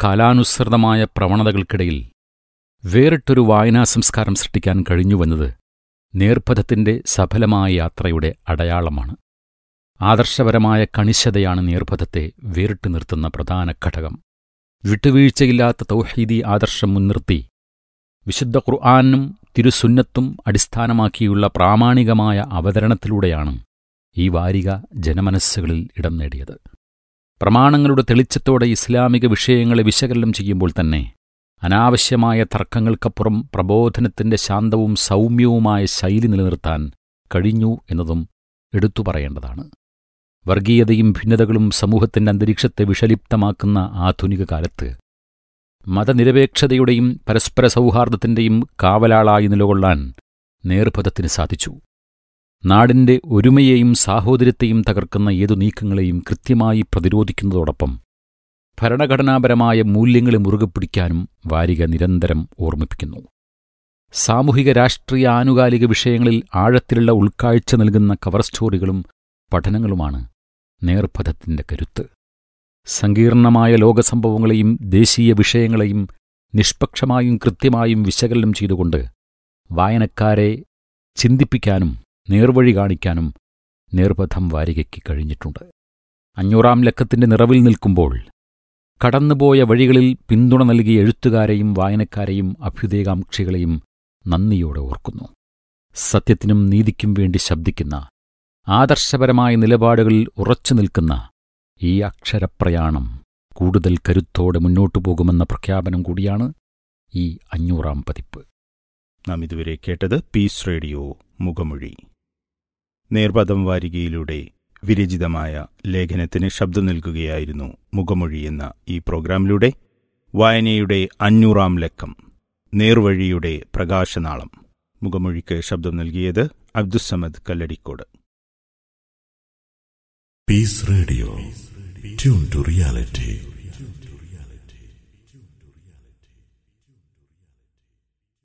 കാലാനുസൃതമായ പ്രവണതകൾക്കിടയിൽ വേറിട്ടൊരു വായനാ സംസ്കാരം സൃഷ്ടിക്കാൻ കഴിഞ്ഞുവെന്നത് നേർപഥത്തിന്റെ സഫലമായ യാത്രയുടെ അടയാളമാണ് ആദർശപരമായ കണിശതയാണ് നേർപഥത്തെ വേറിട്ടു നിർത്തുന്ന പ്രധാന ഘടകം വിട്ടുവീഴ്ചയില്ലാത്ത തൗഹീദി ആദർശം മുൻനിർത്തി വിശുദ്ധ ഖുർആാനും തിരുസുന്നത്തും അടിസ്ഥാനമാക്കിയുള്ള പ്രാമാണികമായ അവതരണത്തിലൂടെയാണ് ഈ വാരിക ജനമനസ്സുകളിൽ ഇടം നേടിയത് പ്രമാണങ്ങളുടെ തെളിച്ചത്തോടെ ഇസ്ലാമിക വിഷയങ്ങളെ വിശകലനം ചെയ്യുമ്പോൾ തന്നെ അനാവശ്യമായ തർക്കങ്ങൾക്കപ്പുറം പ്രബോധനത്തിന്റെ ശാന്തവും സൗമ്യവുമായ ശൈലി നിലനിർത്താൻ കഴിഞ്ഞു എന്നതും എടുത്തു പറയേണ്ടതാണ് വർഗീയതയും ഭിന്നതകളും സമൂഹത്തിന്റെ അന്തരീക്ഷത്തെ വിഷലിപ്തമാക്കുന്ന ആധുനിക കാലത്ത് മതനിരപേക്ഷതയുടെയും പരസ്പര സൗഹാർദ്ദത്തിന്റെയും കാവലാളായി നിലകൊള്ളാൻ നേർപഥത്തിന് സാധിച്ചു നാടിന്റെ ഒരുമയെയും സാഹോദര്യത്തെയും തകർക്കുന്ന ഏതു നീക്കങ്ങളെയും കൃത്യമായി പ്രതിരോധിക്കുന്നതോടൊപ്പം ഭരണഘടനാപരമായ മൂല്യങ്ങളെ മുറുകെ പിടിക്കാനും വാരിക നിരന്തരം ഓർമ്മിപ്പിക്കുന്നു സാമൂഹിക രാഷ്ട്രീയ ആനുകാലിക വിഷയങ്ങളിൽ ആഴത്തിലുള്ള ഉൾക്കാഴ്ച നൽകുന്ന കവർ സ്റ്റോറികളും പഠനങ്ങളുമാണ് നേർപഥത്തിന്റെ കരുത്ത് സങ്കീർണമായ ലോകസംഭവങ്ങളെയും ദേശീയ വിഷയങ്ങളെയും നിഷ്പക്ഷമായും കൃത്യമായും വിശകലനം ചെയ്തുകൊണ്ട് വായനക്കാരെ ചിന്തിപ്പിക്കാനും നേർവഴി കാണിക്കാനും നേർപഥം വാരികയ്ക്ക് കഴിഞ്ഞിട്ടുണ്ട് അഞ്ഞൂറാം ലക്കത്തിന്റെ നിറവിൽ നിൽക്കുമ്പോൾ കടന്നുപോയ വഴികളിൽ പിന്തുണ നൽകിയ എഴുത്തുകാരെയും വായനക്കാരെയും അഭ്യുദയകാംക്ഷികളെയും നന്ദിയോടെ ഓർക്കുന്നു സത്യത്തിനും നീതിക്കും വേണ്ടി ശബ്ദിക്കുന്ന ആദർശപരമായ നിലപാടുകളിൽ ഉറച്ചു നിൽക്കുന്ന ഈ അക്ഷരപ്രയാണം കൂടുതൽ കരുത്തോടെ മുന്നോട്ടു പോകുമെന്ന പ്രഖ്യാപനം കൂടിയാണ് ഈ അഞ്ഞൂറാം പതിപ്പ് നാം ഇതുവരെ കേട്ടത് പീസ് റേഡിയോ മുഖമൊഴി നേർപദം വാരികയിലൂടെ വിരചിതമായ ലേഖനത്തിന് ശബ്ദം നൽകുകയായിരുന്നു മുഖമൊഴി എന്ന ഈ പ്രോഗ്രാമിലൂടെ വായനയുടെ അഞ്ഞൂറാം ലക്കം നേർവഴിയുടെ പ്രകാശനാളം മുഖമൊഴിക്ക് ശബ്ദം നൽകിയത് Abdussamad Kalladikode Peace Radio. Tune to reality.